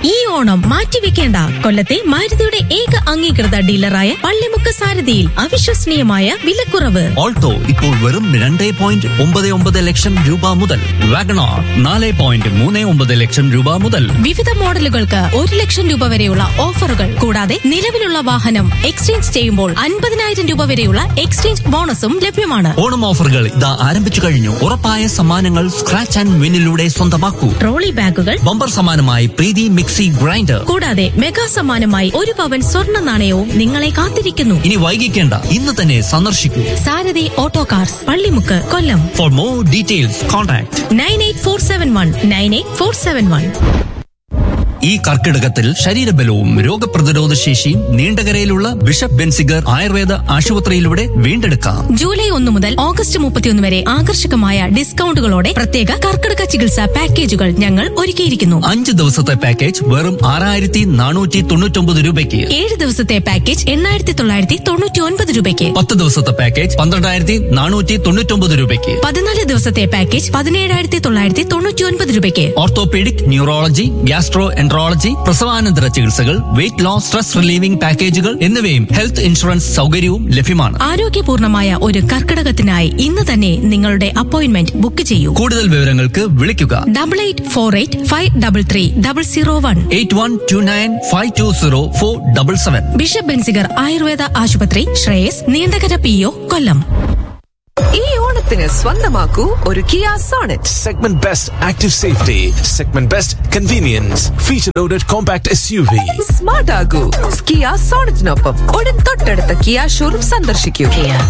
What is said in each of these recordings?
ഈ ഓണം മാറ്റിവെക്കേണ്ട കൊല്ലത്തെ മാരുതിയുടെ ഏക അംഗീകൃത ഡീലറായ പള്ളിമുക്ക് സാരഥിയിൽ അവിശ്വസനീയമായ വിലക്കുറവ് ഓൾട്ടോ ഇപ്പോൾ വെറും രണ്ട് പോയിന്റ് ഒമ്പത് ഒമ്പത് ലക്ഷം രൂപ മുതൽ വാഗണാർ നാല് പോയിന്റ് മൂന്ന് ഒമ്പത് ലക്ഷം രൂപ മുതൽ വിവിധ മോഡലുകൾക്ക് ഒരു ലക്ഷം രൂപ വരെയുള്ള ഓഫറുകൾ കൂടാതെ നിലവിലുള്ള വാഹനം എക്സ്ചേഞ്ച് ചെയ്യുമ്പോൾ അൻപതിനായിരം രൂപ വരെയുള്ള എക്സ്ചേഞ്ച് ബോണസും ലഭ്യമാണ് ഓണം ഓഫറുകൾ ഇതാ ആരംഭിച്ചു കഴിഞ്ഞു ഉറപ്പായ സമ്മാനങ്ങൾ സ്ക്രാച്ച് ആൻഡ് വിന്നിലൂടെ സ്വന്തമാക്കൂ ട്രോളി ബാഗുകൾ ബമ്പർ സമ്മാനമായി പ്രീതി മിക്സി ഗ്രൈൻഡർ കൂടാതെ മെഗാ സമ്മാനമായി ഒരു പവൻ സ്വർണ്ണ നാണയവും നിങ്ങളെ കാത്തിരിക്കുന്നു ഇനി വൈകിക്കേണ്ട ഇന്ന് തന്നെ സന്ദർശിക്കൂ Sarathi auto cars Pallimukku Kollam for more details contact nine eight four seven one nine eight four seven one ഈ കർക്കിടകത്തിൽ ശരീരബലവും രോഗപ്രതിരോധ ശേഷിയും നീണ്ടകരയിലുള്ള ബിഷപ്പ് ബെൻസിഗർ ആയുർവേദ ആശുപത്രിയിലൂടെ വീണ്ടെടുക്കാം ജൂലൈ ഒന്ന് മുതൽ ഓഗസ്റ്റ് മുപ്പത്തിയൊന്ന് വരെ ആകർഷകമായ ഡിസ്കൗണ്ടുകളോടെ പ്രത്യേക കർക്കിടക ചികിത്സാ പാക്കേജുകൾ ഞങ്ങൾ ഒരുക്കിയിരിക്കുന്നു അഞ്ച് ദിവസത്തെ പാക്കേജ് വെറും ആറായിരത്തി നാനൂറ്റി തൊണ്ണൂറ്റൊമ്പത് രൂപയ്ക്ക് ഏഴ് ദിവസത്തെ പാക്കേജ് എണ്ണായിരത്തി തൊള്ളായിരത്തി തൊണ്ണൂറ്റി ഒൻപത് രൂപയ്ക്ക് പത്ത് ദിവസത്തെ പാക്കേജ് പന്ത്രണ്ടായിരത്തി നാനൂറ്റി തൊണ്ണൂറ്റൊമ്പത് രൂപയ്ക്ക് പതിനാല് ദിവസത്തെ പാക്കേജ് പതിനേഴായിരത്തി തൊള്ളായിരത്തി തൊണ്ണൂറ്റി ഒൻപത് രൂപയ്ക്ക് ഓർത്തോപീഡിക് ന്യൂറോളജി ഗ്യാസ്ട്രോ എൻട്രോളജി പ്രസവാനന്തര ചികിത്സകൾ വെയിറ്റ് ലോസ് സ്ട്രെസ് റിലീവിംഗ് പാക്കേജുകൾ എന്നിവയും ഹെൽത്ത് ഇൻഷുറൻസ് സൗകര്യവും ലഭ്യമാണ് ആരോഗ്യപൂർണമായ ഒരു കർക്കിടകത്തിനായി ഇന്ന് തന്നെ നിങ്ങളുടെ അപ്പോയിന്റ്മെന്റ് ബുക്ക് ചെയ്യൂ കൂടുതൽ വിവരങ്ങൾക്ക് വിളിക്കുക double eight four eight five double three double zero one eight one two nine five two zero four double seven bishop Benziger Ayurveda ആശുപത്രി ശ്രേയസ് നീണ്ടകര പി ഒ കൊല്ലം ഈ ഓണത്തിന് സ്വന്തമാക്കൂ ഒരു Kia Sonet Segment Best Active Safety, Segment Best Convenience, Feature Loaded Compact SUV. Smart ആകൂ Kia സോണറ്റിനൊപ്പം ഉടൻ തൊട്ടടുത്ത Kia showroom സന്ദർശിക്കൂ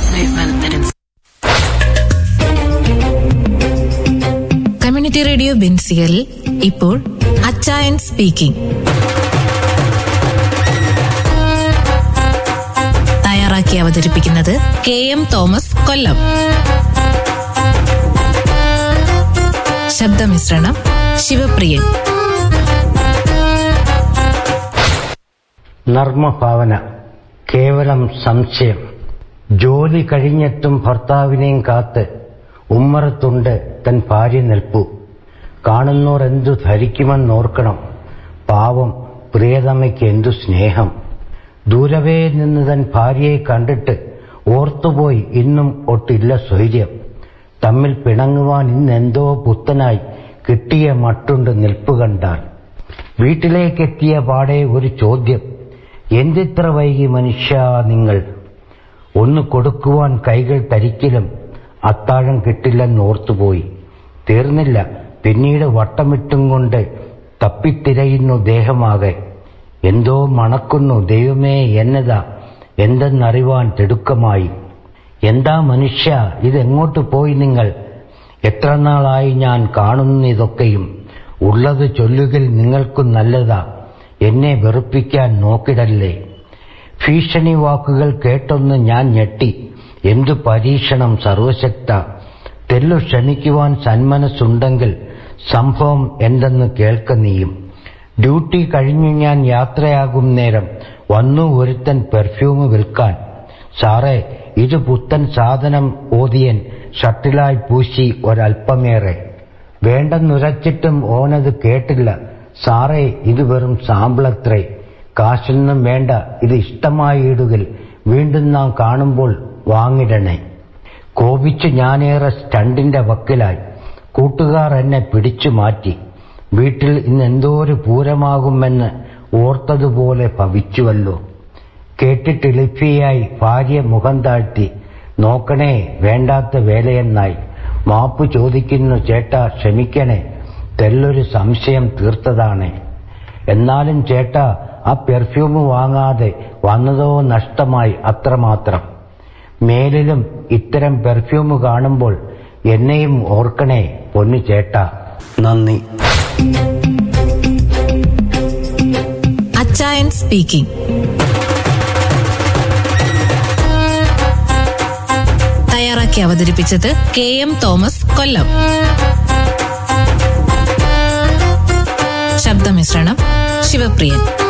കമ്മ്യൂണിറ്റി റേഡിയോ ബെൻസിയൽ ഇപ്പോൾ അച്ചായൻ സ്പീക്കിംഗ് തയ്യാറാക്കി അവതരിപ്പിക്കുന്നത് കെ എം തോമസ് കൊല്ലം ശബ്ദമിശ്രണം ശിവപ്രിയൻ നർമ്മഭാവന കേവലം സംശയം ജോലി കഴിഞ്ഞിട്ടും ഭർത്താവിനെയും കാത്ത് ഉമ്മറത്തുണ്ട് തൻ ഭാര്യ നിൽപ്പു കാണുന്നോർ എന്തു ധരിക്കുമെന്നോർക്കണം പാവം പ്രിയതമയ്ക്ക് എന്തു സ്നേഹം ദൂരവേ നിന്ന് തൻ ഭാര്യയെ കണ്ടിട്ട് ഓർത്തുപോയി ഇന്നും ഒട്ടില്ല സ്വൈര്യം തമ്മിൽ പിണങ്ങുവാൻ ഇന്നെന്തോ പുത്തനായി കിട്ടിയ മട്ടുണ്ട് നിൽപ്പ് കണ്ടാൽ വീട്ടിലേക്കെത്തിയ പാടെ ഒരു ചോദ്യം എന്തിത്ര വൈകി മനുഷ്യ നിങ്ങൾ ഒന്ന് കൊടുക്കുവാൻ കൈകൾ തരിക്കലും അത്താഴം കിട്ടില്ലെന്നോർത്തുപോയി തീർന്നില്ല പിന്നീട് വട്ടമിട്ടും കൊണ്ട് തപ്പിത്തിരയുന്നു ദേഹമാകെ എന്തോ മണക്കുന്നു ദൈവമേ എന്നതാ എന്തെന്നറിവാൻ തിടുക്കമായി എന്താ മനുഷ്യ ഇതെങ്ങോട്ട് പോയി നിങ്ങൾ എത്ര നാളായി ഞാൻ കാണുന്നിതൊക്കെയും ഉള്ളത് ചൊല്ലുകിൽ നിങ്ങൾക്കും നല്ലതാ എന്നെ വെറുപ്പിക്കാൻ നോക്കിടല്ലേ ഭീഷണി വാക്കുകൾ കേട്ടൊന്ന് ഞാൻ ഞെട്ടി എന്തു പരീക്ഷണം സർവശക്ത തെല്ലു ക്ഷണിക്കുവാൻ സന്മനസ്സുണ്ടെങ്കിൽ സംഭവം എന്തെന്ന് കേൾക്ക നീയും ഡ്യൂട്ടി കഴിഞ്ഞു ഞാൻ യാത്രയാകും നേരം വന്നു ഒരുത്തൻ പെർഫ്യൂം വിൽക്കാൻ സാറേ ഇത് പുത്തൻ സാധനം ഓതിയൻ ഷട്ടിലായി പൂശി ഒരൽപ്പമേറെ വേണ്ടെന്നുരച്ചിട്ടും ഓനത് കേട്ടില്ല സാറേ ഇത് വെറും സാമ്പിളത്രേ കാശൊന്നും വേണ്ട ഇത് ഇഷ്ടമായി ഇടുകിൽ വീണ്ടും നാം കാണുമ്പോൾ വാങ്ങിടണേ കോപിച്ച് ഞാനേറെ സ്റ്റണ്ടിന്റെ വക്കിലായി കൂട്ടുകാർ എന്നെ പിടിച്ചു മാറ്റി വീട്ടിൽ ഇന്ന് എന്തോ ഒരു പൂരമാകുമെന്ന് ഓർത്തതുപോലെ ഭവിച്ചുവല്ലോ കേട്ടിട്ട് ലിഫിയായി ഭാര്യ മുഖം താഴ്ത്തി നോക്കണേ വേണ്ടാത്ത വേലയെന്നായി മാപ്പ് ചോദിക്കുന്നു ചേട്ടാ ക്ഷമിക്കണേ തെല്ലൊരു സംശയം തീർത്തതാണ് എന്നാലും ചേട്ടാ ആ പെർഫ്യൂം വാങ്ങാതെ വന്നതോ നഷ്ടമായി അത്രമാത്രം മേലിലും ഇത്തരം പെർഫ്യൂം കാണുമ്പോൾ എന്നെയും ഓർക്കണേ പൊന്നു ചേട്ടാ നന്ദി അച്ചായൻ സ്പീക്കിംഗ് തയ്യാറാക്കി അവതരിപ്പിച്ചത് കെ എം തോമസ് കൊല്ലം ശബ്ദമിശ്രണം ശിവപ്രിയൻ